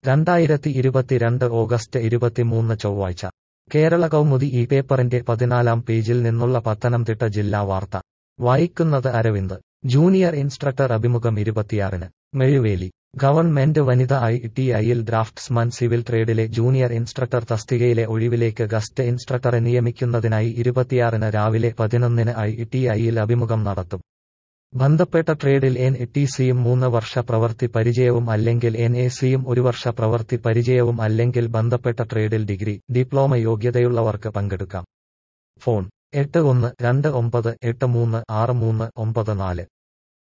രണ്ടായിരത്തി ഇരുപത്തിരണ്ട് ഓഗസ്റ്റ് ഇരുപത്തിമൂന്ന് ചൊവ്വാഴ്ച കേരള കൗമുദി ഈ പേപ്പറിന്റെ പതിനാലാം പേജിൽ നിന്നുള്ള പത്തനംതിട്ട ജില്ലാ വാർത്ത വായിക്കുന്നത് അരവിന്ദ് ജൂനിയർ ഇൻസ്ട്രക്ടർ അഭിമുഖം ഇരുപത്തിയാറിന് മെഴുവേലി ഗവൺമെന്റ് വനിത ഐ ടി ഐയിൽ ഡ്രാഫ്റ്റ്സ്മാൻ സിവിൽ ട്രേഡിലെ ജൂനിയർ ഇൻസ്ട്രക്ടർ തസ്തികയിലെ ഒഴിവിലേക്ക് ഗസ്റ്റ് ഇൻസ്ട്രക്ടറെ നിയമിക്കുന്നതിനായി ഇരുപത്തിയാറിന് രാവിലെ പതിനൊന്നിന് ഐ ടി ഐയിൽ അഭിമുഖം നടത്തും ബന്ധപ്പെട്ട ട്രേഡിൽ എൻ ടി സിയും മൂന്ന് വർഷ പ്രവൃത്തി പരിചയവും അല്ലെങ്കിൽ എൻ എ സിയും ഒരു വർഷ പ്രവൃത്തി പരിചയവും അല്ലെങ്കിൽ ബന്ധപ്പെട്ട ട്രേഡിൽ ഡിഗ്രി ഡിപ്ലോമ യോഗ്യതയുള്ളവർക്ക് പങ്കെടുക്കാം ഫോൺ എട്ട് ഒന്ന് രണ്ട് ഒമ്പത് എട്ട് മൂന്ന് ആറ് മൂന്ന് ഒമ്പത് നാല്